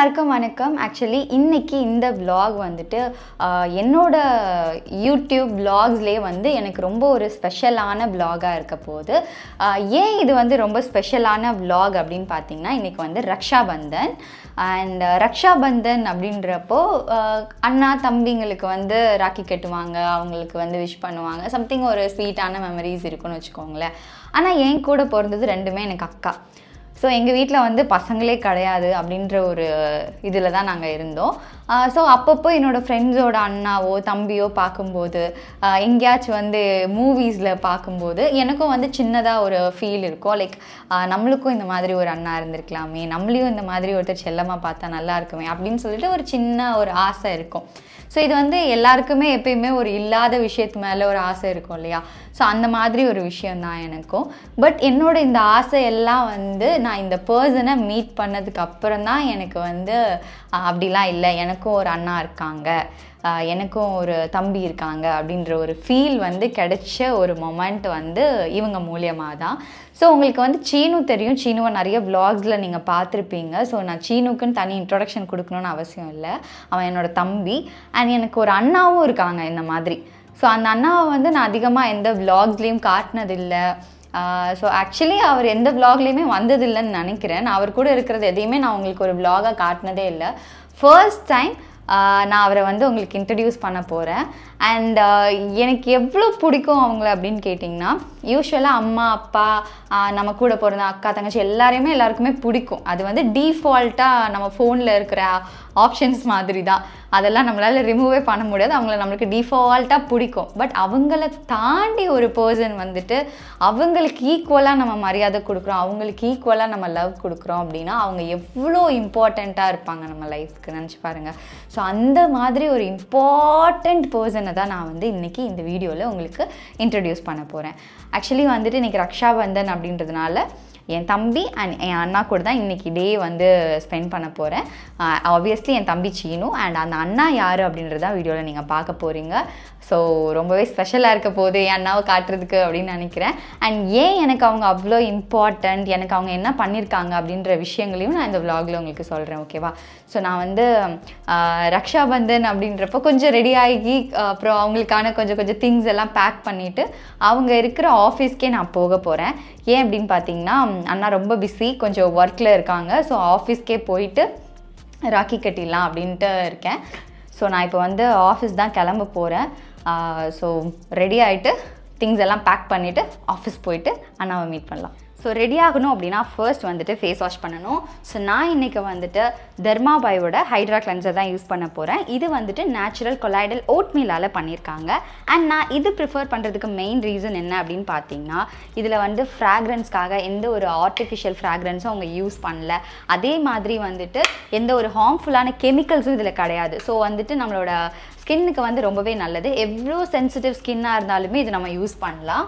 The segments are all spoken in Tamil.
எல்லாருக்கும் வணக்கம் ஆக்சுவலி இன்னைக்கு இந்த vlog வந்துட்டு ஆஹ், என்னோட யூடியூப் vlogsலேயே வந்து எனக்கு ரொம்ப ஒரு ஸ்பெஷலான vlog-ஆ இருக்க போகுது ஆஹ், ஏன் இது வந்து ரொம்ப ஸ்பெஷலான vlog அப்படின்னு பார்த்தீங்கன்னா இன்னைக்கு வந்து ரக்ஷாபந்தன் அண்ட் ரக்ஷாபந்தன் அப்படின்றப்போ ஆஹ், அண்ணா தம்பிங்களுக்கு வந்து ராக்கி கட்டுவாங்க அவங்களுக்கு வந்து விஷ் பண்ணுவாங்க சம்திங் ஒரு ஸ்வீட்டான மெமரிஸ் இருக்குன்னு வச்சுக்கோங்களேன் ஆனால் என் கூட பிறந்தது ரெண்டுமே எனக்கு அக்கா ஸோ எங்கள் வீட்டில் வந்து பசங்களே கிடையாது அப்படின்ற ஒரு இதில் தான் நாங்கள் இருந்தோம் ஸோ அப்பப்போ என்னோடய ஃப்ரெண்ட்ஸோட அண்ணாவோ தம்பியோ பார்க்கும்போது ஆஹ் எங்கேயாச்சும் வந்து மூவிஸில் பார்க்கும்போது எனக்கும் வந்து சின்னதாக ஒரு ஃபீல் இருக்கும் லைக் நம்மளுக்கும் இந்த மாதிரி ஒரு அண்ணா இருந்திருக்கலாமே நம்மளையும் இந்த மாதிரி ஒருத்தர் செல்லமாக பார்த்தா நல்லா இருக்குமே அப்படின்னு சொல்லிட்டு ஒரு சின்ன ஒரு ஆசை இருக்கும் ஸோ இது வந்து எல்லாருக்குமே எப்பயுமே ஒரு இல்லாத விஷயத்து மேலே ஒரு ஆசை இருக்கும் இல்லையா ஸோ அந்த மாதிரி ஒரு விஷயம் தான் எனக்கும் பட் என்னோட இந்த ஆசை எல்லாம் வந்து நான் இந்த பர்சனை மீட் பண்ணதுக்கு அப்புறம் தான் எனக்கு வந்து ஆஹ், அப்படிலாம் இல்லை எனக்கும் ஒரு அண்ணா இருக்காங்க ஆஹ், எனக்கும் ஒரு தம்பி இருக்காங்க அப்படின்ற ஒரு ஃபீல் வந்து கிடைச்ச ஒரு மொமெண்ட் வந்து இவங்க மூலியமாக தான் ஸோ உங்களுக்கு வந்து சீனு தெரியும் சீனுவை நிறைய விலாக்ஸில் நீங்கள் பார்த்துருப்பீங்க ஸோ நான் சீனுக்குன்னு தனி இன்ட்ரொடக்ஷன் கொடுக்கணும்னு அவசியம் இல்லை அவன் என்னோட தம்பி அண்ட் எனக்கு ஒரு அண்ணாவும் இருக்காங்க இந்த மாதிரி ஸோ அந்த அண்ணாவை வந்து நான் அதிகமாக எந்த விலாக்ஸ்லேயும் காட்டினதில்லை ஸோ ஆக்சுவலி அவர் எந்த விலாக்லேயுமே வந்ததில்லைன்னு நினைக்கிறேன் நான் அவர் கூட இருக்கிறது எதையுமே நான் உங்களுக்கு ஒரு விலாகாக காட்டினதே இல்லை ஃபர்ஸ்ட் டைம் நான் அவரை வந்து உங்களுக்கு இன்ட்ரடியூஸ் பண்ண போகிறேன் அண்ட் எனக்கு எவ்வளோ பிடிக்கும் அவங்கள அப்படின்னு கேட்டிங்கன்னா யூஸ்வலாக அம்மா அப்பா ஆஹ் நம்ம கூட பிறந்த அக்கா தங்கச்சி எல்லாரையுமே எல்லாருக்குமே பிடிக்கும் அது வந்து டீஃபால்ட்டாக நம்ம ஃபோனில் இருக்கிற ஆப்ஷன்ஸ் மாதிரி தான் அதெல்லாம் நம்மளால் ரிமூவே பண்ண முடியாது அவங்கள நம்மளுக்கு டிஃபால்ட்டாக பிடிக்கும் பட் அவங்கள தாண்டி ஒரு பர்சன் வந்துட்டு அவங்களுக்கு ஈக்குவலாக நம்ம மரியாதை கொடுக்குறோம் அவங்களுக்கு ஈக்குவலாக நம்ம லவ் கொடுக்குறோம் அப்படின்னா அவங்க எவ்வளோ இம்பார்ட்டண்ட்டாக இருப்பாங்க நம்ம லைஃப்க்கு நினச்சி பாருங்கள் ஸோ அந்த மாதிரி ஒரு இம்பார்ட்டண்ட் பர்சனை தான் நான் வந்து இன்றைக்கி இந்த வீடியோவில் உங்களுக்கு இன்ட்ரடியூஸ் பண்ண போகிறேன் ஆக்சுவலி வந்துட்டு இன்றைக்கி ரக்ஷாபந்தன் அப்படின்றதுனால என் தம்பி அண்ட் என் அண்ணா கூட தான் இன்றைக்கி டே வந்து ஸ்பெண்ட் பண்ண போகிறேன் ஆப்வியஸ்லி என் தம்பி சீனு அண்ட் அந்த அண்ணா யார் அப்படின்றத வீடியோவில் நீங்கள் பார்க்க போகிறீங்க ஸோ ரொம்பவே ஸ்பெஷலாக இருக்க போகுது என் அண்ணாவை காட்டுறதுக்கு அப்படின்னு நினைக்கிறேன் அண்ட் ஏன் எனக்கு அவங்க அவ்வளோ இம்பார்ட்டண்ட் எனக்கு அவங்க என்ன பண்ணியிருக்காங்க அப்படின்ற விஷயங்களையும் நான் இந்த vlogல உங்களுக்கு சொல்கிறேன் ஓகேவா ஸோ நான் வந்து ஆஹ், ரக்ஷாபந்தன் அப்படின்றப்போ கொஞ்சம் ரெடி ஆகி ஆஹ், அப்புறம் அவங்களுக்கான கொஞ்சம் கொஞ்சம் திங்ஸ் எல்லாம் பேக் பண்ணிவிட்டு அவங்க இருக்கிற ஆஃபீஸ்க்கே நான் போக போகிறேன் ஏன் அப்படின்னு பார்த்தீங்கன்னா அண்ணா ரொம்ப பிஸி கொஞ்சம் ஒர்க்கில் இருக்காங்க ஸோ ஆஃபீஸ்க்கே போயிட்டு ராக்கி கட்டிடலாம் அப்படின்ட்டு இருக்கேன் ஸோ நான் இப்போ வந்து ஆஃபீஸ் தான் கிளம்ப போகிறேன் ஸோ ரெடி ஆகிட்டு திங்ஸ் எல்லாம் பேக் பண்ணிவிட்டு ஆஃபீஸ் போயிட்டு அண்ணாவை மீட் பண்ணலாம் ஸோ ரெடி ஆகணும் அப்படின்னா ஃபர்ஸ்ட் வந்துட்டு ஃபேஸ் வாஷ் பண்ணணும் ஸோ நான் இன்றைக்கி வந்துட்டு தர்மாபாயோட ஹைட்ரா கிளென்சர் தான் யூஸ் பண்ண போகிறேன் இது வந்துட்டு நேச்சுரல் கொலாய்டல் ஓட் மீலால் பண்ணியிருக்காங்க அண்ட் நான் இது ப்ரிஃபர் பண்ணுறதுக்கு மெயின் ரீசன் என்ன அப்படின்னு பார்த்தீங்கன்னா இதில் வந்து ஃப்ராக்ரன்ஸ்க்காக எந்த ஒரு ஆர்டிஃபிஷியல் ஃப்ராக்ரன்ஸும் அவங்க யூஸ் பண்ணல அதே மாதிரி வந்துட்டு எந்த ஒரு ஹார்ம்ஃபுல்லான கெமிக்கல்ஸும் இதில் கிடையாது ஸோ வந்துட்டு நம்மளோட ஸ்கின்னுக்கு வந்து ரொம்பவே நல்லது எவ்வளோ சென்சிட்டிவ் ஸ்கின்னாக இருந்தாலுமே இது நம்ம யூஸ் பண்ணலாம்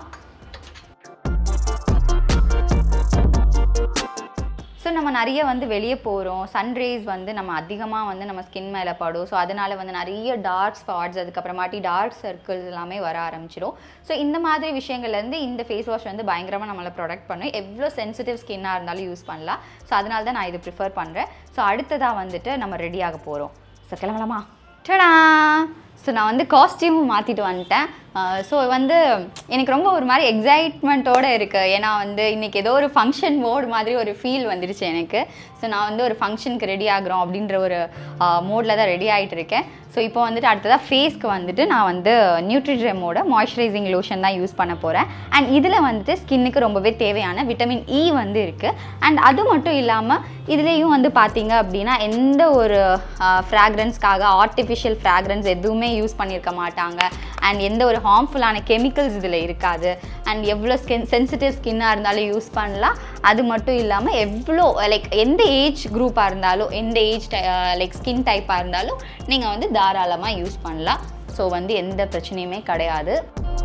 ஸோ நம்ம நிறைய வந்து வெளியே போகிறோம் சன்ரேஸ் வந்து நம்ம அதிகமாக வந்து நம்ம ஸ்கின் மேலே படும் ஸோ அதனால் வந்து நிறைய டார்க் ஸ்பாட்ஸ் அதுக்கப்புறமாட்டி டார்க் சர்க்கிள்ஸ் எல்லாமே வர ஆரம்பிச்சிடும் ஸோ இந்த மாதிரி விஷயங்கள்லேருந்து இந்த ஃபேஸ் வாஷ் வந்து பயங்கரமாக நம்மளை ப்ரொடக்ட் பண்ணும் எவ்வளோ சென்சிட்டிவ் ஸ்கின்னாக இருந்தாலும் யூஸ் பண்ணலாம் ஸோ அதனால தான் நான் இது ப்ரிஃபர் பண்ணுறேன் ஸோ அடுத்ததாக வந்துட்டு நம்ம ரெடி ஆக போகிறோம் ஸோ கிளம்பலாமா டடா ஸோ நான் வந்து காஸ்டியூமும் மாற்றிட்டு வந்துட்டேன் ஸோ வந்து எனக்கு ரொம்ப ஒரு மாதிரி எக்ஸைட்மெண்ட்டோடு இருக்குது ஏன்னா வந்து இன்றைக்கி ஏதோ ஒரு ஃபங்க்ஷன் மோட் மாதிரி ஒரு ஃபீல் வந்துடுச்சு எனக்கு ஸோ நான் வந்து ஒரு ஃபங்க்ஷனுக்கு ரெடி ஆகுறோம் அப்படின்ற ஒரு மோடில் தான் ரெடி ஆகிட்டு இருக்கேன் ஸோ இப்போ வந்துட்டு அடுத்ததாக ஃபேஸ்க்கு வந்துட்டு நான் வந்து நியூட்ரிட்ரெமோட மாய்ஸ்சரைசிங் லோஷன் தான் யூஸ் பண்ண போகிறேன் அண்ட் இதில் வந்துட்டு ஸ்கின்னுக்கு ரொம்பவே தேவையான விட்டமின் இ வந்து இருக்குது அண்ட் அது மட்டும் இல்லாமல் இதுலேயும் வந்து பார்த்தீங்க அப்படின்னா எந்த ஒரு ஃப்ராக்ரன்ஸ்க்காக ஆர்டிஃபிஷியல் ஃப்ராக்ரன்ஸ் எதுவுமே யூஸ் பண்ணியிருக்க மாட்டாங்க அண்ட் எந்த ஒரு ஹார்ம்ஃபுல்லான கெமிக்கல்ஸ் இதில் இருக்காது அண்ட் எவ்வளோ ஸ்கின் சென்சிட்டிவ் ஸ்கின்னாக இருந்தாலும் யூஸ் பண்ணலாம் அது மட்டும் இல்லாமல் எவ்வளோ லைக் எந்த ஏஜ் குரூப்பாக இருந்தாலும் எந்த ஏஜ் லைக் ஸ்கின் டைப்பாக இருந்தாலும் நீங்கள் வந்து தாராளமாக யூஸ் பண்ணலாம் ஸோ வந்து எந்த பிரச்சனையுமே கிடையாது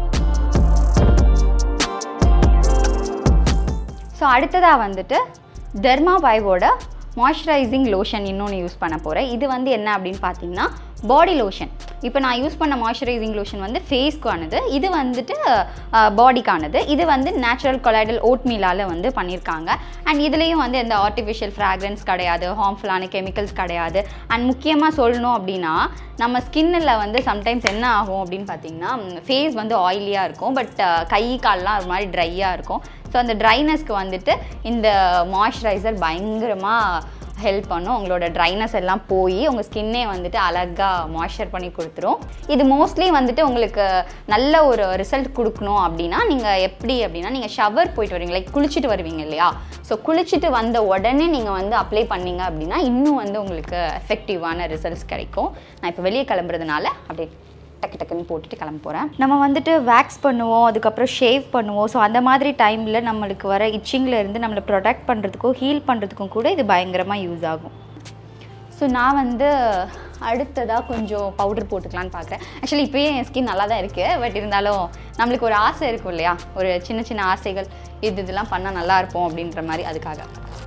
ஸோ அடுத்ததாக வந்துட்டு டெர்மாபாயோட மாய்ஸ்சரைசிங் லோஷன் இன்னொன்று யூஸ் பண்ண போகிறேன் இது வந்து என்ன அப்படின்னு பார்த்தீங்கன்னா பாடி லோஷன் இப்போ நான் யூஸ் பண்ண மாய்ஸ்சரைசிங் லோஷன் வந்து ஃபேஸ்க்கானது இது வந்துட்டு பாடிக்கானது இது வந்து நேச்சுரல் கொலைடல் ஓட்மீலால் வந்து பண்ணியிருக்காங்க அண்ட் இதுலேயும் வந்து எந்த ஆர்டிஃபிஷியல் ஃப்ராக்ரன்ஸ் கிடையாது ஹார்ம்ஃபுல்லான கெமிக்கல்ஸ் கிடையாது அண்ட் முக்கியமாக சொல்லணும் அப்படின்னா நம்ம ஸ்கின்னில் வந்து சம்டைம்ஸ் என்ன ஆகும் அப்படின்னு பார்த்தீங்கன்னா ஃபேஸ் வந்து ஆயிலியாக இருக்கும் பட் கை கால்லாம் ஒரு மாதிரி ட்ரையாக இருக்கும் ஸோ அந்த ட்ரைனஸ்க்கு வந்துட்டு இந்த மாய்ஸ்சரைசர் பயங்கரமாக ஹெல்ப் பண்ணும் உங்களோட ட்ரைனஸ் எல்லாம் போய் உங்கள் ஸ்கின்னே வந்துட்டு அழகாக மாய்ஸ்சர் பண்ணி கொடுத்துரும் இது மோஸ்ட்லி வந்துட்டு உங்களுக்கு நல்ல ஒரு ரிசல்ட் கொடுக்கணும் அப்படின்னா நீங்கள் எப்படி அப்படின்னா நீங்கள் ஷவர் போயிட்டு வருவீங்க லைக் குளிச்சுட்டு வருவீங்க இல்லையா ஸோ குளிச்சுட்டு வந்த உடனே நீங்கள் வந்து அப்ளை பண்ணீங்க அப்படின்னா இன்னும் வந்து உங்களுக்கு எஃபெக்டிவான ரிசல்ட்ஸ் கிடைக்கும் நான் இப்போ வெளியே கிளம்புறதுனால அப்படியே டக்கு டக்குன்னு போட்டுட்டு கிளம்ப போகிறேன் நம்ம வந்துட்டு வேக்ஸ் பண்ணுவோம் அதுக்கப்புறம் ஷேவ் பண்ணுவோம் ஸோ அந்த மாதிரி டைமில் நம்மளுக்கு வர இச்சிங்கில் இருந்து நம்மளை ப்ரொடெக்ட் பண்ணுறதுக்கும் ஹீல் பண்ணுறதுக்கும் கூட இது பயங்கரமாக யூஸ் ஆகும் ஸோ நான் வந்து அடுத்ததாக கொஞ்சம் பவுடர் போட்டுக்கலான்னு பார்க்குறேன் ஆக்சுவலி இப்போயே என் ஸ்கின் நல்லா தான் இருக்குது பட் இருந்தாலும் நம்மளுக்கு ஒரு ஆசை இருக்கும் இல்லையா ஒரு சின்ன சின்ன ஆசைகள் இது இதெல்லாம் பண்ணால் நல்லா இருப்போம் அப்படின்ற மாதிரி அதுக்காக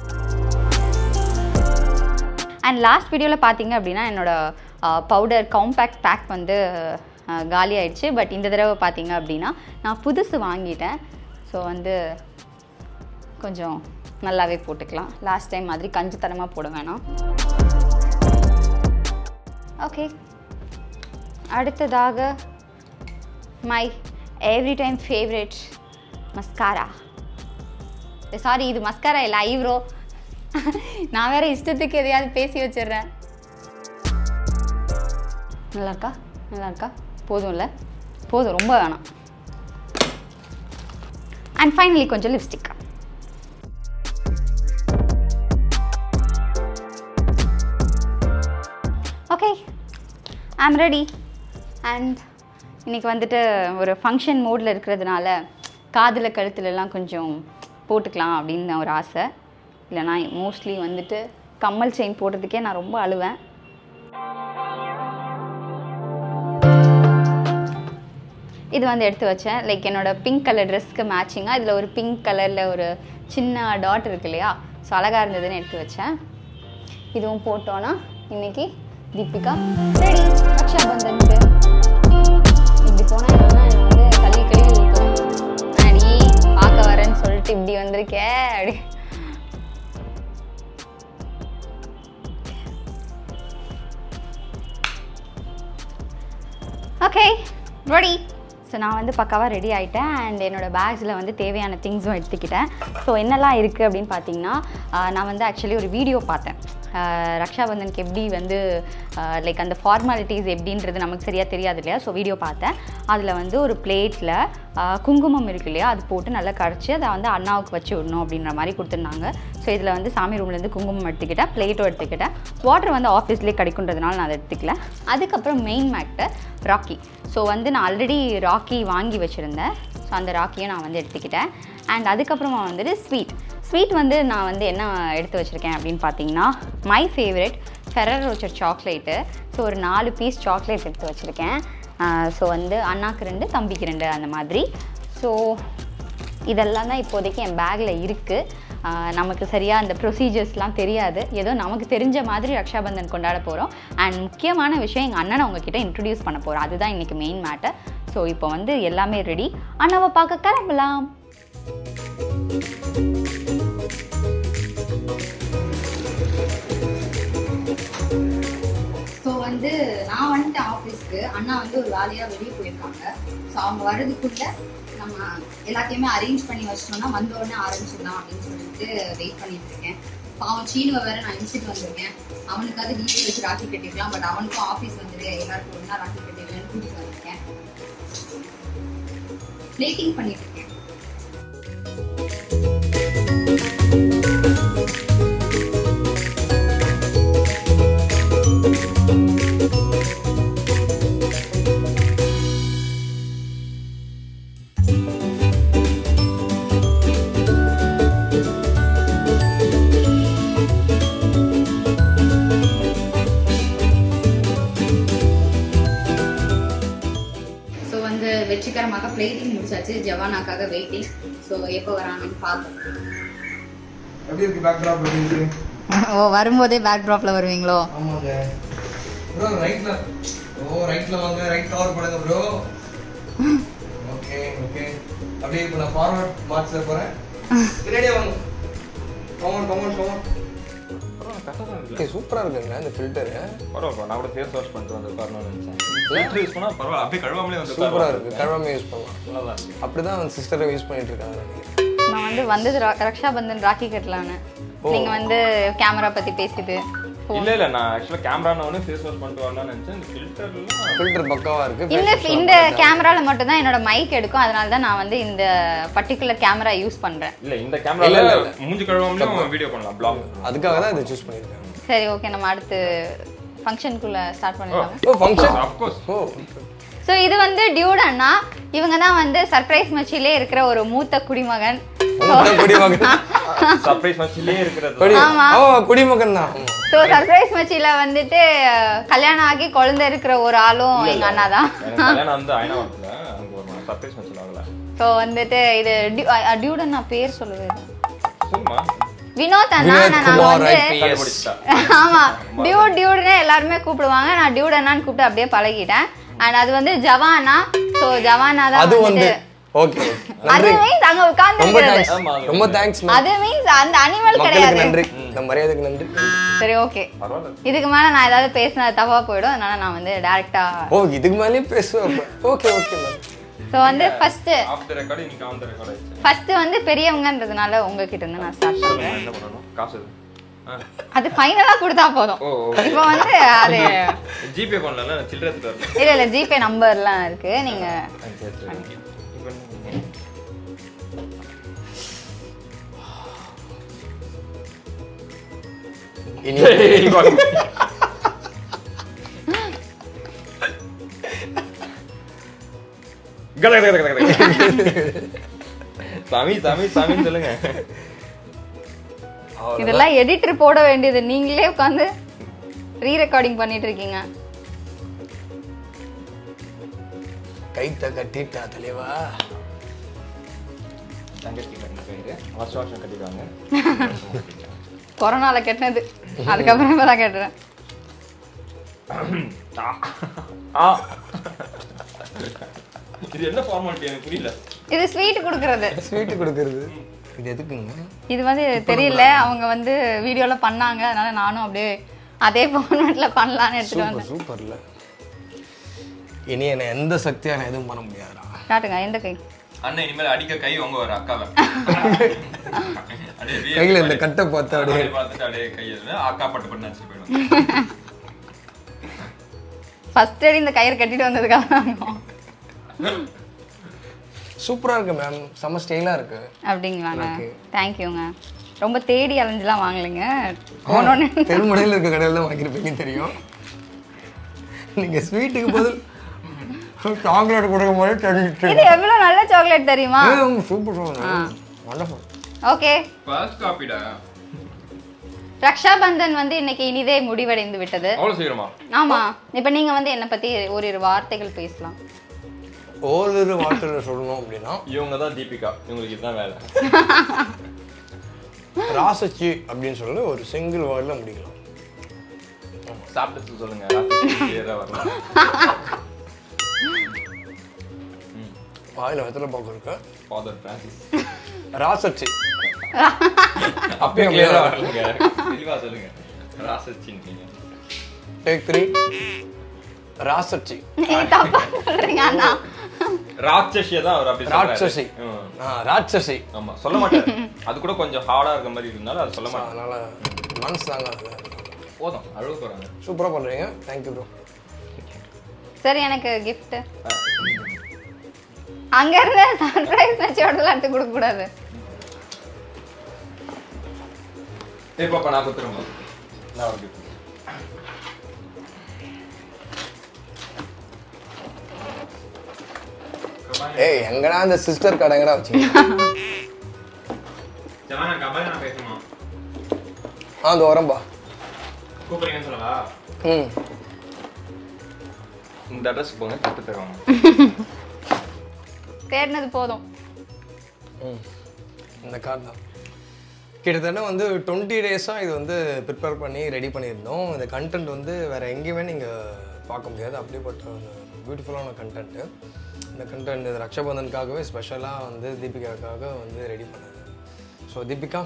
அண்ட் லாஸ்ட் வீடியோவில் பார்த்தீங்க அப்படின்னா என்னோட பவுடர் காம்பேக்ட் பேக் வந்து அஹ், காலி ஆயிடுச்சு பட் இந்த தடவை பார்த்தீங்க அப்படின்னா நான் புதுசு வாங்கிட்டேன் ஸோ வந்து கொஞ்சம் நல்லாவே போட்டுக்கலாம் லாஸ்ட் டைம் மாதிரி கஞ்சித்தனமாக போட வேணாம் ஓகே அடுத்ததாக my every time favourite mascara sorry இது மஸ்காரா இல்லை ஐப்ரோ நான் வேற இஷ்டத்துக்கு எதையாவது பேசி வச்சிடுறேன் நல்லா இருக்கா நல்லா இருக்கா போதும் இல்லை போதும் ரொம்ப வேணாம் அண்ட் ஃபைனலி கொஞ்சம் lipstick okay I'm ready and இன்னைக்கு வந்துட்டு ஒரு ஃபங்க்ஷன் மோடில் இருக்கிறதுனால காதில் கழுத்துலலாம் கொஞ்சம் போட்டுக்கலாம் அப்படின்னு ஒரு ஆசை இல்லைனா மோஸ்ட்லி வந்துட்டு கம்மல் செயின் போடுறதுக்கே நான் ரொம்ப அழுவேன் இது வந்து எடுத்து வச்சேன் லைக் என்னோட பிங்க் கலர் ட்ரெஸ்க்கு மேட்சிங்காக இதில் ஒரு பிங்க் கலரில் ஒரு சின்ன டாட் இருக்கு இல்லையா ஸோ அழகாக இருந்ததுன்னு எடுத்து வச்சேன் இதுவும் போட்டோன்னா இன்னைக்கு தீபிகா ரெடி ரக்ஷா பந்தனுக்கு இப்படி போனால் என்னன்னா என்னை வந்து கல்வி கழுவி ஊற்றும் அடி பார்க்க வரேன்னு சொல்லிட்டு இப்படி வந்திருக்கே அப்படி ஓகே ரெடி ஸோ நான் வந்து பக்காவாக ரெடி ஆகிட்டேன் அண்ட் என்னோடய பேக்ஸில் வந்து தேவையான திங்ஸும் எடுத்துக்கிட்டேன் ஸோ என்னெல்லாம் இருக்குது அப்படின்னு பார்த்தீங்கன்னா ஆஹ் நான் வந்து ஆக்சுவலி ஒரு வீடியோ பார்த்தேன் ஆஹ் ரக்ஷாபந்தனுக்கு எப்படி வந்து லைக் அந்த ஃபார்மாலிட்டிஸ் எப்படின்றது நமக்கு சரியாக தெரியாது இல்லையா ஸோ வீடியோ பார்த்தேன் அதில் வந்து ஒரு பிளேட்டில் குங்குமம் இருக்கு இல்லையா அது போட்டு நல்லா கரைச்சி அதை வந்து அண்ணாவுக்கு வச்சு விடணும் அப்படின்ற மாதிரி கொடுத்துருந்தாங்க ஸோ இதில் வந்து சாமி ரூம்லேருந்து குங்குமம் எடுத்துக்கிட்டேன் பிளேட்டும் எடுத்துக்கிட்டேன் வாட்டர் வந்து ஆஃபீஸ்லேயே கிடைக்குன்றதுனால நான் அதை எடுத்துக்கல அதுக்கப்புறம் மெயின் மேக்ட்டு ராக்கி ஸோ வந்து நான் ஆல்ரெடி ராக்கி வாங்கி வச்சுருந்தேன் ஸோ அந்த ராக்கியும் நான் வந்து எடுத்துக்கிட்டேன் அண்ட் அதுக்கப்புறமா வந்துட்டு ஸ்வீட் ஸ்வீட் வந்து நான் வந்து என்ன எடுத்து வச்சுருக்கேன் அப்படின்னு பார்த்தீங்கன்னா my favourite Ferrero Rocher chocolate so ஒரு நாலு பீஸ் சாக்லேட் எடுத்து வச்சுருக்கேன் ஸோ வந்து அண்ணாக்கு ரெண்டு தம்பிக்கு ரெண்டு அந்த மாதிரி ஸோ இதெல்லாம் தான் இப்போதைக்கு என் பேக்கில் இருக்குது நமக்கு சரியாக அந்த ப்ரொசீஜர்ஸ்லாம் தெரியாது ஏதோ நமக்கு தெரிஞ்ச மாதிரி ரக்ஷாபந்தன் கொண்டாட போகிறோம் அண்ட் முக்கியமான விஷயம் எங்கள் அண்ணனை உங்ககிட்ட இன்ட்ரடியூஸ் பண்ண போகிறோம் அதுதான் இன்றைக்கி மெயின் மேட்டர் ஸோ இப்போ வந்து எல்லாமே ரெடி அண்ணாவை பார்க்க கிளம்பலாம் ஸோ வந்து நான் வந்துட்டேன் ஆஃபீஸ்க்கு அண்ணா வந்து ஒரு வேலையாக வெளியே போயிருக்காங்க ஸோ அவங்க வர்றதுக்குள்ள நம்ம எல்லாத்தையுமே அரேஞ்ச் பண்ணி வச்சிட்டோம்னா வந்த உடனே ஆரம்பிச்சிடலாம் அப்படின்னு சொல்லிட்டு வெயிட் பண்ணிட்டு இருக்கேன் பாவம் சீனுவை வேற நான் இழுத்துட்டு வந்திருக்கேன் அவனுக்காவது வீட்டில் வச்சு ராக்கி கட்டிருக்கலாம் பட் அவனுக்கும் ஆஃபீஸ் வந்துட்டு எல்லாருக்கும் ஒன்றா ராக்கி கட்டிருக்கேன்னு கூட்டிட்டு வந்திருக்கேன் பிளேட்டிங் பண்ணிட்டு இருக்கேன் ஸோ வந்து வெற்றிகரமாக பிளேட்டிங் முடிச்சாச்சு ஜவானாக்காக வெயிட்டிங் ஸோ எப்போ வராங்கன்னு பார்ப்போம் எப்படி இருக்கு பேக்ராப் எப்படி இருக்கு ஓ வரும்போதே பேக் ட்ராப்பில் வருவீங்களோ ஆமாங்க ப்ரோ ரைட்ல ஓ ப்ரோ ரைட்ல வாங்க ரைட் கவர் பண்ணுங்க ப்ரோ ஓகே ஓகே அப்படியே இப்போ நான் ஃபார்வர்ட் மார்க்ஸ்ல போறேன் பின்னாடியே வாங்க கமான் கமான் கமான் ஓகே சூப்பரா இருக்குங்க இந்த ஃபில்டர் பரவாயில்ல நான் கூட ஃபேஸ் வாஷ் பண்ணிட்டு வந்து உட்காரணும்னு நினைச்சேன் ஃபில்டர் யூஸ் பண்ணா பரவாயில்ல அப்படியே கழுவாமலே வந்து சூப்பரா இருக்கு கழுவாம யூஸ் பண்ணலாம் நல்லா தான் இருக்கு அப்படிதான் அந்த சிஸ்டரை யூஸ் பண்ணிட்டு இருக்காங்க நினைக்கிறேன் நான் வந்து வந்தது ரா- ரக்ஷா பந்தன் ராக்கி கட்டலான்னு நீங்க வந்து கேமரா பத்தி பேசிட்டு இல்ல இல்ல நான் ஆக்சுவலா கேமரான உடனே ஃபேஸ் வாஷ் பண்ணிட்டு வரலாம்னு நினைச்சேன் இந்த ஃபில்டர்லாம் ஃபில்டர் பக்காவா இருக்கு இந்த இந்த கேமரால மட்டும் தான் என்னோட மைக் எடுக்கும் அதனால தான் நான் வந்து இந்த பர்டிகுலர் கேமரா யூஸ் பண்றேன் இல்ல இந்த கேமரால மூஞ்சி கழுவாமலே வீடியோ பண்ணலாம் பிளாக் அதுக்காக தான் இதை சூஸ் பண்ணிருக்காங்க சரி ஓகே நம்ம அடுத்து ஃபங்க்ஷனுக்குள்ள ஸ்டார்ட் பண்ணிடலாம் oh function of course oh so இது வந்து டியூட் அண்ணா இவங்க தான் வந்து சர்ப்ரைஸ் மச்சிலே இருக்கிற ஒரு மூத்த குடிமகன் உங்க குடிமகன் சர்ப்ரைஸ் மச்சிலே இருக்கிறது குடி ஆமா. ஓ குடிமகன் தான் ஸோ சர்ப்ரைஸ் மச்சில வந்துட்டு அஹ், கல்யாணம் ஆகி குழந்தை இருக்கிற ஒரு ஆளும் எங்க அண்ணா தான் எனக்கு கல்யாணம் வந்து ஐநாவரத்துல அங்க ஒரு சர்ப்ரைஸ் மச்சில் ஆகல ஸோ வந்துட்டு இது டியூ- அஹ், டியூட் அண்ணா பேர் சொல்லுது சொல்லுமா வினோத் அண்ணா வினோத் நான் நாங்க குமார் வந்து IPS. கண்டுபிடிச்சிட்டா ஆமா டியூட் டியூட்னு எல்லாருமே கூப்பிடுவாங்க நான் டியூட் அண்ணான்னு கூப்பிட்டு அப்படியே பழகிட்டேன் அண்ட் அது வந்து ஜவானா ஸோ ஜவானா தான் அது வந்து வந்துட்டு ஓகே அது மீன்ஸ் அங்க உட்கார்ந்து ரொம்ப இருக்கிறது தேங்க்ஸ் ஆமா, அது ரொம்ப தேங்க்ஸ் அது மீன்ஸ் அந்த அனிமல் மக்களுக்கு கிடையாது நன்றி இந்த மரியாதைக்கு நன்றி சரி ஓகே பரவாயில்ல இதுக்கு மேல நான் ஏதாவது பேசினது தப்பா போயிடும் அதனால நான் வந்து டைரக்டா ஓ இதுக்கு மேலேயும் பேசுவேன் ஓகே ஓகே மேம் ஸோ வந்து ஃபர்ஸ்ட் ஆஃப் த ரெக்கார்டு இன்னைக்கு ஆன் த ரெக்கார்ட் ஆயிடுச்சு ஃபர்ஸ்ட் வந்து பெரியவங்கன்றதுனால உங்ககிட்ட இருந்து நான் ஸ்டார்ட் சொல்லுங்க பண்றேன் என்ன பண்ணணும் காசு எது? ஆ. அது ஃபைனலா கொடுத்தா போதும் ஓ ஓ. இப்போ வந்து அது ஜிபே பண்ணல சில்லறை எடுத்துட்டு வரல இல்ல இல்ல ஜிபே நம்பர்லாம் இருக்கு நீங்க ஆ, சரி சரி இப்போ என்ன? இனி ஏய், வாங்க. கட, கட, கட, கட, கட. சாமி சாமி சாமின்னு சொல்லுங்க இதெல்லாம் எடிட்டர் போட வேண்டியது நீங்களே உட்காந்து ரீ ரெக்கார்டிங் பண்ணிட்டு இருக்கீங்க கைத்த கட்டிட்டா தலைவா தங்கச்சி கட்டி கயிறு வருஷம் வருஷம் கட்டிடுவாங்க கொரோனால கட்டினது அதுக்கப்புறம் இப்ப தான் கட்டுறேன் ஆ. ஆ. இது என்ன ஃபார்மாலிட்டி எனக்கு புரியல இது ஸ்வீட் கொடுக்கறது ஸ்வீட்டு கொடுக்கறது இது எதுக்குங்க இது வந்து தெரியல அவங்க வந்து வீடியோல பண்ணாங்க அதனால நானும் அப்படியே அதே ஃபார்மேட்ல பண்ணலாம்னு எடுத்துட்டு சூப்பர் வந்தேன் சூப்பர்ல இனி என்ன எந்த சக்தியான எதுவும் பண்ண முடியாதுடா காட்டுங்க எந்த கை அண்ணன் இனிமேல் அடிக்க கை உங்க வர அக்காவை அப்படியே வீ- கையில இந்த கட்டை பார்த்து அப்படியே அப்படியே பார்த்துட்டு அப்படியே கையில அக்கா பட்டு பண்ணி நினச்சிட்டு போயிடும் ஃபர்ஸ்ட் அடி இந்த கயிறு கட்டிட்டு வந்ததுக்காக தான் சூப்பரா இருக்கு மேம் செம்ம ஸ்டைலா இருக்கு அப்படிங்களாங்க Okay. தேங்க்யூங்க ரொம்ப தேடி அலைஞ்செல்லாம் வாங்கலைங்க போனோன்னு பெருமடையில் இருக்க கடையில் தான் வாங்கியிருப்பீங்க தெரியும் நீங்க ஸ்வீட்டுக்கு பதில் சாக்லேட் கொடுக்கும் போது தெரிஞ்சிட்டு இது எவ்வளவு நல்ல சாக்லேட் தெரியுமா super super wonderful okay first காப்பிடா ரக்ஷா பந்தன் வந்து இன்னைக்கு இனிதே முடிவடைந்து விட்டது அவ்வளோ சீக்கிரமா ஆமா இப்ப நீங்க வந்து என்ன பத்தி ஓரிரு வார்த்தைகள் பேசலாம் ஓரிரு வார்த்தையில் சொல்லணும் அப்படின்னா இவங்க தான் தீபிகா இவங்களுக்கு இதுதான் வேலை ராசச்சி அப்படின்னு சொல்லி ஒரு சிங்கிள் வேர்டில் முடிக்கலாம் சாப்பிட்டு சொல்லுங்க கிளியரா வரலாம் வாயில் வெத்தலை பாக்கு இருக்கு ஃபாதர் பிரான்சிஸ் ராசச்சி அப்பயே கிளியரா வரலங்க தெளிவா சொல்லுங்க ராசச்சின்னு டேக் த்ரீ ராசச்சி ஏய், தப்பா சொல்றீங்க அண்ணா ராட்சசிய தான் அவர் அப்படி சொல்றாரு. ராட்சசி ம். ஆ ராட்சசி ஆமா சொல்ல மாட்டாரு அது கூட கொஞ்சம் ஹார்டா இருக்க மாதிரி இருந்தாலும் அது சொல்ல மாட்டாரு அதனால மனசு தாங்க போதும் அழுக போறாங்க சூப்பராக பண்ணுறீங்க தேங்க்யூ ப்ரோ சரி எனக்கு gift அங்க இருந்து சர்ப்ரைஸ் நச்சோடலாம் எடுத்து கொடுக்க கூடாது ஏய் பாப்பா நான் குத்துறேன் நான் ஒரு gift. ஏய் எங்கடா அந்த சிஸ்டர் கடைங்கடா வச்சுங்க சரி, நான் கபாலி நான் பேசணுமா ஆ அந்த வரம்பா கூப்பிடுறீங்கன்னு சொல்லவா ம் இந்த அட்ரஸ் போங்க கத்து தருவாங்க தேடினது போதும் ம் இந்த கார்டு தான் கிட்டத்தட்ட வந்து டுவெண்ட்டி டேஸாக இது வந்து ப்ரிப்பேர் பண்ணி ரெடி பண்ணியிருந்தோம் இந்த கண்டென்ட் வந்து வேறு எங்கேயுமே நீங்கள் பார்க்க முடியாது அப்படிப்பட்ட ஒரு பியூட்டிஃபுல்லான கண்டென்ட்டு இந்த கண்டென்ட் இது ரக்ஷாபந்தனுக்காகவே ஸ்பெஷலாக வந்து தீபிகாவுக்காக வந்து ரெடி பண்ணது so Deepika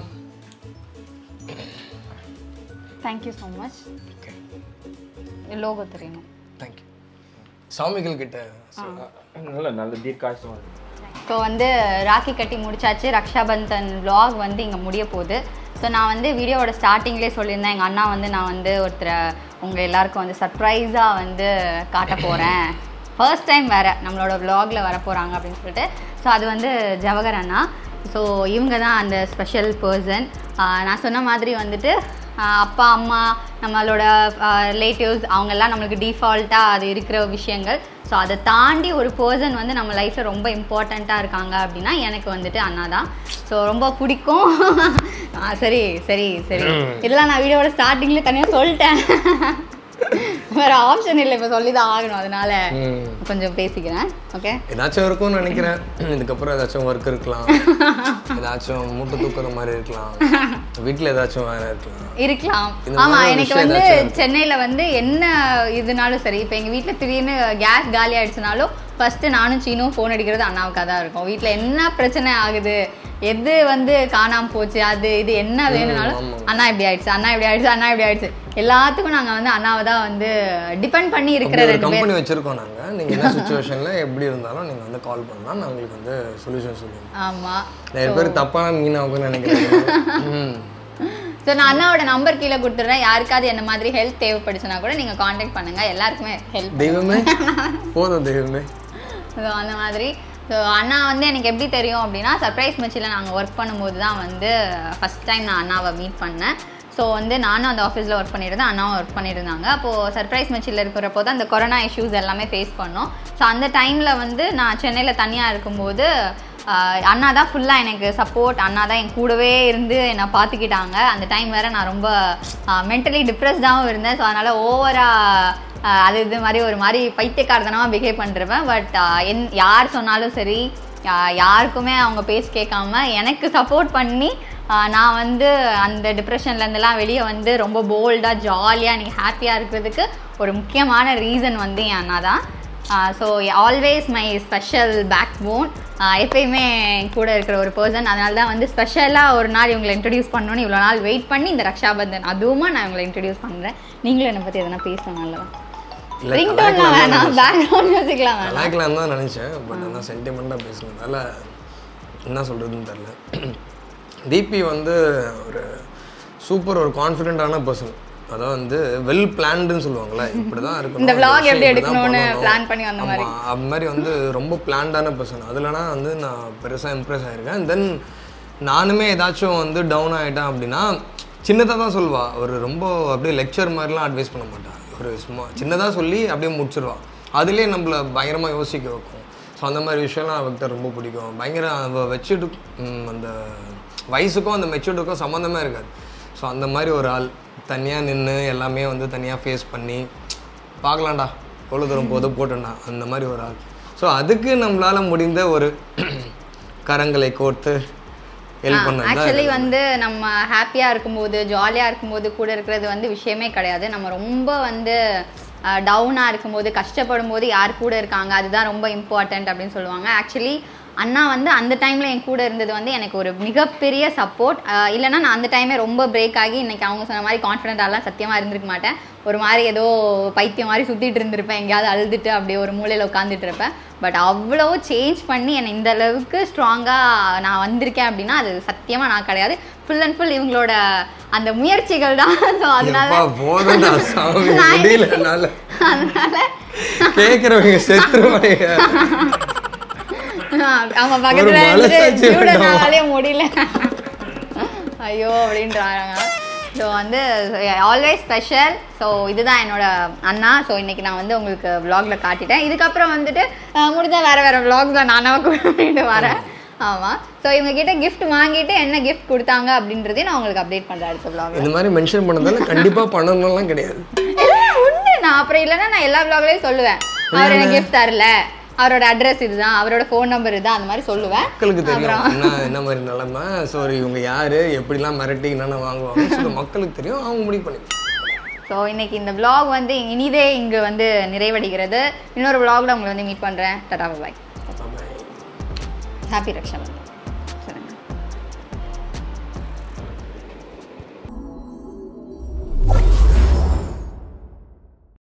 thank you so much okay logo தெரியணும் தேங்க்யூ சாமிகள் கிட்ட நல்ல நல்ல தீர்க்காயுசமாக இருக்கு ஸோ வந்து ராக்கி கட்டி முடிச்சாச்சு ரக்ஷாபந்தன் vlog வந்து இங்கே முடிய போகுது ஸோ நான் வந்து வீடியோவோட ஸ்டார்டிங்லேயே சொல்லியிருந்தேன் எங்கள் அண்ணா வந்து நான் வந்து ஒருத்தரை உங்கள் எல்லாருக்கும் வந்து சர்ப்ரைஸாக வந்து காட்ட போகிறேன் ஃபர்ஸ்ட் டைம் வேறு நம்மளோட vlogல வர போகிறாங்க அப்படின்னு சொல்லிட்டு ஸோ அது வந்து ஜவஹர் அண்ணா ஸோ இவங்க தான் அந்த ஸ்பெஷல் பர்சன் நான் சொன்ன மாதிரி வந்துட்டு ஆஹ் அப்பா அம்மா நம்மளோட ரிலேட்டிவ்ஸ் அவங்கெல்லாம் நம்மளுக்கு டிஃபால்ட்டாக அது இருக்கிற விஷயங்கள் ஸோ அதை தாண்டி ஒரு பர்சன் வந்து நம்ம லைஃப்பில் ரொம்ப இம்பார்ட்டண்ட்டாக இருக்காங்க அப்படின்னா எனக்கு வந்துட்டு அண்ணா தான் ஸோ ரொம்ப பிடிக்கும் ஆ, சரி சரி சரி இதெல்லாம் நான் வீடியோட ஸ்டார்டிங்லேயே தனியாக சொல்லிட்டேன் வேற ஆப்ஷன் இல்லை இப்போ சொல்லி தான் ஆகணும் அதனால கொஞ்சம் பேசிக்கிறேன் ஓகே ஏதாச்சும் இருக்கும்னு நினைக்கிறேன் இதுக்கப்புறம் ஏதாச்சும் ஒர்க் இருக்கலாம் ஏதாச்சும் மூட்டை தூக்குற மாதிரி இருக்கலாம் வீட்டில் ஏதாச்சும் வேலை இருக்கலாம் இருக்கலாம் இந்த ஆமா மாதிரி எனக்கு விஷயம் வந்து ஏதாச்சும் இருக்கு. சென்னையில வந்து என்ன இதுனாலும் சரி இப்போ எங்க வீட்ல திடீர்னு கேஸ் காலி ஆயிடுச்சுனாலும் ஃபர்ஸ்ட் நானும் சீனும் ஃபோன் அடிக்கிறது அண்ணாவுக்காக தான் இருக்கும் வீட்ல என்ன பிரச்சனை ஆகுது எது வந்து காணாம போச்சு அது இது என்ன வேணும்னாலும் அண்ணா இப்படி ஆயிடுச்சு அண்ணா இப்படி ஆயிடுச்சு அண்ணா இப்படி ஆயிடுச்சு எல்லாத்துக்கும் நாங்க வந்து அண்ணாவை தான் வந்து டிபெண்ட் பண்ணி இருக்கிற அப்படி ஒரு ரெண்டு பேர் கம்பெனி வச்சிருக்கோம் நாங்க நீங்க என்ன சுச்சுவேஷன்ல எப்படி இருந்தாலும் நீங்க வந்து கால் பண்ணலாம் நான் உங்களுக்கு வந்து சொல்யூஷன் சொல்லுவோம் ஆமா நிறைய பேர் தப்பான மீனாகும்னு நினைக்கிறேன் ம். ஸோ நான் அண்ணாவோட நம்பர் கீழே கொடுத்துட்றேன் யாருக்காவது என்ன மாதிரி ஹெல்ப் தேவைப்படுச்சுன்னா கூட நீங்க காண்டாக்ட் பண்ணுங்க எல்லாருக்குமே ஹெல்ப் தெய்வமே போதும் தெய்வமே ஸோ அந்த மாதிரி ஸோ அண்ணா வந்து எனக்கு எப்படி தெரியும் அப்படின்னா சர்ப்ரைஸ் மச்சில் நாங்கள் ஒர்க் பண்ணும்போது தான் வந்து ஃபஸ்ட் டைம் நான் அண்ணாவை மீட் பண்ணேன் ஸோ வந்து நானும் அந்த ஆஃபீஸில் ஒர்க் பண்ணியிருந்தேன் அண்ணாவும் ஒர்க் பண்ணியிருந்தாங்க அப்போது சர்ப்ரைஸ் மச்சில் இருக்கிறப்போ தான் அந்த கொரோனா இஷ்யூஸ் எல்லாமே ஃபேஸ் பண்ணோம் ஸோ அந்த டைமில் வந்து நான் சென்னையில் தனியாக இருக்கும்போது ஆஹ், அண்ணா தான் ஃபுல்லாக எனக்கு சப்போர்ட் அண்ணா தான் என் கூடவே இருந்து என்னை பார்த்துக்கிட்டாங்க அந்த டைம் வேறு நான் ரொம்ப மென்டலி டிப்ரெஸ்டாகவும் இருந்தேன் ஸோ அதனால் ஓவராக ஆஹ் அது இது மாதிரி ஒரு மாதிரி பைத்தியக்காரத்தனமாக பிஹேவ் பண்ணிருப்பேன் பட் என் யார் சொன்னாலும் சரி யா- யாருக்குமே அவங்க பேசி கேட்காம எனக்கு சப்போர்ட் பண்ணி ஆஹ் நான் வந்து அந்த டிப்ரெஷன்லேருந்துலாம் வெளியே வந்து ரொம்ப போல்டாக ஜாலியாக எனக்கு ஹாப்பியாக இருக்கிறதுக்கு ஒரு முக்கியமான ரீசன் வந்து என் அண்ணா தான் so always my special back phone எப்பயுமே என் கூட இருக்கிற ஒரு பர்சன் அதனால தான் வந்து ஸ்பெஷலாக ஒரு நாள் இவங்களை இன்ட்ரடியூஸ் பண்ணணும்னு இவ்வளோ நாள் வெயிட் பண்ணி இந்த ரக்ஷாபந்தன் அதுவுமா நான் இவங்களை இன்ட்ரடியூஸ் பண்ணுறேன் நீங்களும் என்னை பற்றி எதனா பேசணும் நல்லதா இல்ல, ரிங்டோன்லாம் கலாய்க்கலாம் வேணாம் பேக்ரவுண்ட் மியூசிக்லாம் வேணாம் கலாய்க்கலாம் தான் நினச்சேன் பட் ஆனால் சென்டிமெண்ட்டாக பேசுனதால என்ன சொல்கிறதுன்னு தெரில தீபி வந்து ஒரு சூப்பர் ஒரு கான்ஃபிடென்ட்டான பர்சன் அதாவது வந்து வெல் பிளான்டுன்னு சொல்லுவாங்கல்ல இப்படி தான் இருக்கணும் இந்த vlog விஷயம் எப்படி இப்படி தான் எடுக்கணும்னு பண்ணணும். plan பண்ணி வந்த மாதிரி. ஆமா, அது மாதிரி வந்து ரொம்ப பிளான்டான பர்சன் அதுலனா வந்து நான் பெருசாக இம்ப்ரெஸ் ஆயிருக்கேன் தென் நானுமே ஏதாச்சும் வந்து டவுன் ஆகிட்டேன் அப்படின்னா சின்னதாக தான் சொல்வா ஒரு ரொம்ப அப்படியே லெக்சர் மாதிரிலாம் அட்வைஸ் பண்ண மாட்டான் ஒரு சும்மா சின்னதாக சொல்லி அப்படியே முடிச்சிருவா அதுலேயே நம்மளை பயங்கரமாக யோசிக்க வைக்கும் ஸோ அந்த மாதிரி விஷயம்லாம் அவகிட்ட ரொம்ப பிடிக்கும் பயங்கர அவள் வச்சுட்டு அந்த வயசுக்கும் அந்த மெச்சூர்டுக்கும் சம்மந்தமே இருக்காது ஸோ அந்த மாதிரி ஒரு ஆள் தனியாக நின்று எல்லாமே வந்து தனியாக ஃபேஸ் பண்ணி பார்க்கலாம்டா எவ்வளோ தூரம் போதோ போட்டோம்டா அந்த மாதிரி ஒரு ஆள் ஸோ அதுக்கு நம்மளால முடிந்த ஒரு கரங்களை கோர்த்து ஹெல்ப் பண்ணது ஆக்சுவலி வந்து நம்ம ஹாப்பியாக இருக்கும்போது ஜாலியாக இருக்கும்போது கூட இருக்கிறது வந்து விஷயமே கிடையாது நம்ம ரொம்ப வந்து டவுனாக இருக்கும்போது கஷ்டப்படும் போது யார் கூட இருக்காங்க அதுதான் ரொம்ப இம்பார்ட்டண்ட் அப்படின்னு சொல்லுவாங்க ஆக்சுவலி அண்ணா வந்து அந்த டைமில் என் கூட இருந்தது வந்து எனக்கு ஒரு மிகப்பெரிய சப்போர்ட் இல்லைன்னா நான் அந்த டைமே ரொம்ப பிரேக் ஆகி இன்னைக்கு அவங்க சொன்ன மாதிரி கான்ஃபிடென்ட்டாலாம் சத்தியமாக இருந்திருக்க மாட்டேன் ஒரு மாதிரி ஏதோ பைத்தியம் மாதிரி சுற்றிட்டு இருந்திருப்பேன் எங்கேயாவது அழுதுட்டு அப்படியே ஒரு மூலையில் உட்காந்துட்டு இருப்பேன் பட் அவ்வளோ சேஞ்ச் பண்ணி என்னை இந்த அளவுக்கு ஸ்ட்ராங்காக நான் வந்திருக்கேன் அப்படின்னா அது சத்தியமாக நான் கிடையாது ஃபுல் அண்ட் ஃபுல் இவங்களோட அந்த முயற்சிகள் தான் ஸோ அதனால எப்பா போதும்டா சாமி நான் முடியல என்னால அதனால கேட்குறவங்க செத்துருவாங்க அவங்க பக்கத்துல ஒரு இருந்துட்டு மனசாட்சி ஜூடனாலே முடியல ஐயோ அப்படின்றாங்க ஸோ வந்து ஆல்வேஸ் ஸ்பெஷல் ஸோ இதுதான் என்னோட அண்ணா ஸோ இன்னைக்கு நான் வந்து உங்களுக்கு vlogல காட்டிட்டேன் இதுக்கப்புறம் வந்துட்டு அஹ், முடிஞ்சா வேற வேற vlogsல நானாக கூட்டிட்டு வரேன் ஆமாம் ஸோ இவங்க கிட்ட gift வாங்கிட்டு என்ன gift கொடுத்தாங்க அப்படின்றதையும் நான் உங்களுக்கு அப்டேட் பண்ணுறேன் அடுத்த vlogல இந்த மாதிரி மென்ஷன் பண்ணதால கண்டிப்பா பண்ணணும்லாம் கிடையாது எல்லாம் உண்டு நான் அப்புறம் இல்லைன்னா நான் எல்லா vlogலயும் சொல்லுவேன் அவர் எனக்கு gift தரல அவரோட அட்ரஸ் இதுதான் அவரோட ஃபோன் நம்பர் இதுதான் அந்த மாதிரி சொல்லுவேன் மக்களுக்கு தெரியும் என்ன என்ன மாதிரி நிலைமை சாரி இவங்க யாரு எப்படிலாம் மிரட்டி என்னென்ன வாங்குவாங்க ஸோ மக்களுக்கு தெரியும் அவங்க முடிவு பண்ணி ஸோ இன்னைக்கு இந்த vlog வந்து இனிதே இங்கே வந்து நிறைவடைகிறது இன்னொரு vlogல உங்களை வந்து மீட் பண்ணுறேன் டாடா பாய் ஹாப்பி ரக்ஷா